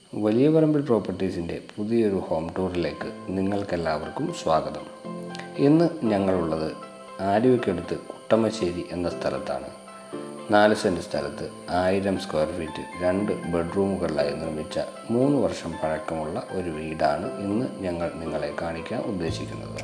വലിയ പറമ്പിൽ പ്രോപ്പർട്ടീസിൻ്റെ പുതിയൊരു ഹോം ടൂറിലേക്ക് നിങ്ങൾക്കെല്ലാവർക്കും സ്വാഗതം ഇന്ന് ഞങ്ങളുള്ളത് ആലുവയ്ക്കടുത്ത് കുട്ടമശ്ശേരി എന്ന സ്ഥലത്താണ് നാല് സെൻറ്റ് സ്ഥലത്ത് ആയിരം സ്ക്വയർ ഫീറ്റ് രണ്ട് ബെഡ്റൂമുകളിലായി നിർമ്മിച്ച മൂന്ന് വർഷം പഴക്കമുള്ള ഒരു വീടാണ് ഇന്ന് ഞങ്ങൾ നിങ്ങളെ കാണിക്കാൻ ഉദ്ദേശിക്കുന്നത്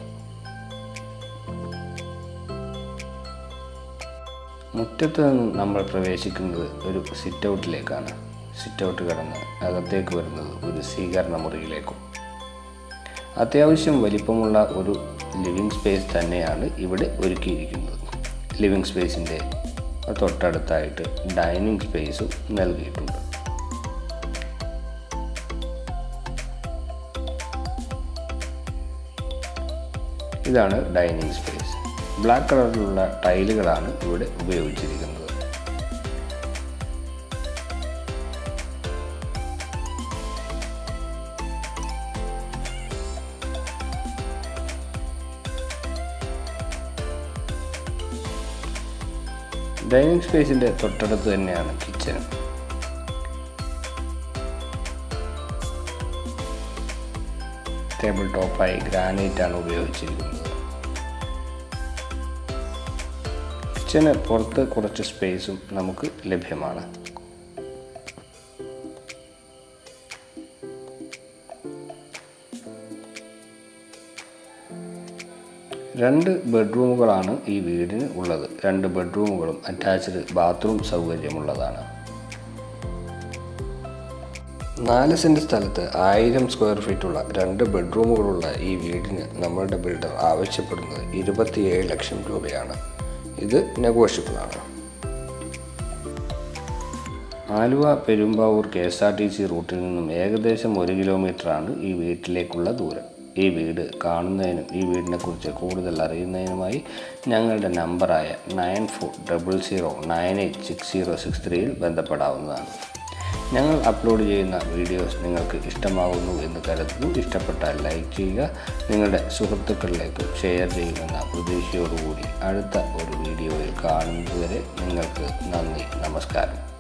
മുറ്റത്ത് നിന്ന് നമ്മൾ പ്രവേശിക്കുന്നത് ഒരു സിറ്റ് ഔട്ടിലേക്കാണ് സിറ്റ് ഔട്ട് കടന്ന് അകത്തേക്ക് വരുന്നത് ഒരു സ്വീകരണ മുറിയിലേക്കും അത്യാവശ്യം വലിപ്പമുള്ള ഒരു ലിവിങ് സ്പേസ് തന്നെയാണ് ഇവിടെ ഒരുക്കിയിരിക്കുന്നത് ലിവിങ് സ്പേസിൻ്റെ തൊട്ടടുത്തായിട്ട് ഡൈനിങ് സ്പേസും നൽകിയിട്ടുണ്ട് ഇതാണ് ഡൈനിങ് സ്പേസ് ബ്ലാക്ക് കളറിലുള്ള ടൈലുകളാണ് ഇവിടെ ഉപയോഗിച്ചിരിക്കുന്നത് ഡൈനിങ് സ്പേസിൻ്റെ തൊട്ടടുത്ത് തന്നെയാണ് കിച്ചൺ ടേബിൾ ടോപ്പായി ഗ്രാനൈറ്റ് ആണ് ഉപയോഗിച്ചിരിക്കുന്നത് കിച്ചന് പുറത്ത് കുറച്ച് സ്പേസും നമുക്ക് ലഭ്യമാണ് രണ്ട് ബെഡ്റൂമുകളാണ് ഈ വീടിന് ഉള്ളത് രണ്ട് ബെഡ്റൂമുകളും അറ്റാച്ച്ഡ് ബാത്റൂം സൗകര്യമുള്ളതാണ് നാല് സെൻറ്റ് സ്ഥലത്ത് ആയിരം സ്ക്വയർ ഫീറ്റുള്ള രണ്ട് ബെഡ്റൂമുകളുള്ള ഈ വീടിന് നമ്മളുടെ ബിൽഡർ ആവശ്യപ്പെടുന്നത് ഇരുപത്തിയേഴ് ലക്ഷം രൂപയാണ് ഇത് നെഗോഷ്യബിളാണ് Aluva Perumbavoor K S R T C റൂട്ടിൽ നിന്നും ഏകദേശം ഒരു കിലോമീറ്ററാണ് ഈ വീട്ടിലേക്കുള്ള ദൂരം ഈ വീട് കാണുന്നതിനും ഈ വീടിനെക്കുറിച്ച് കൂടുതൽ അറിയുന്നതിനുമായി ഞങ്ങളുടെ നമ്പറായ nine four double zero nine eight six zero six ത്രീയിൽ ബന്ധപ്പെടാവുന്നതാണ് ഞങ്ങൾ അപ്ലോഡ് ചെയ്യുന്ന വീഡിയോസ് നിങ്ങൾക്ക് ഇഷ്ടമാകുന്നു എന്ന് കരുതുന്നു ഇഷ്ടപ്പെട്ടാൽ ലൈക്ക് ചെയ്യുക നിങ്ങളുടെ സുഹൃത്തുക്കളിലേക്കും ഷെയർ ചെയ്യുമെന്ന പ്രതീക്ഷയോടുകൂടി അടുത്ത ഒരു വീഡിയോയിൽ കാണുന്നതുവരെ നിങ്ങൾക്ക് നന്ദി നമസ്കാരം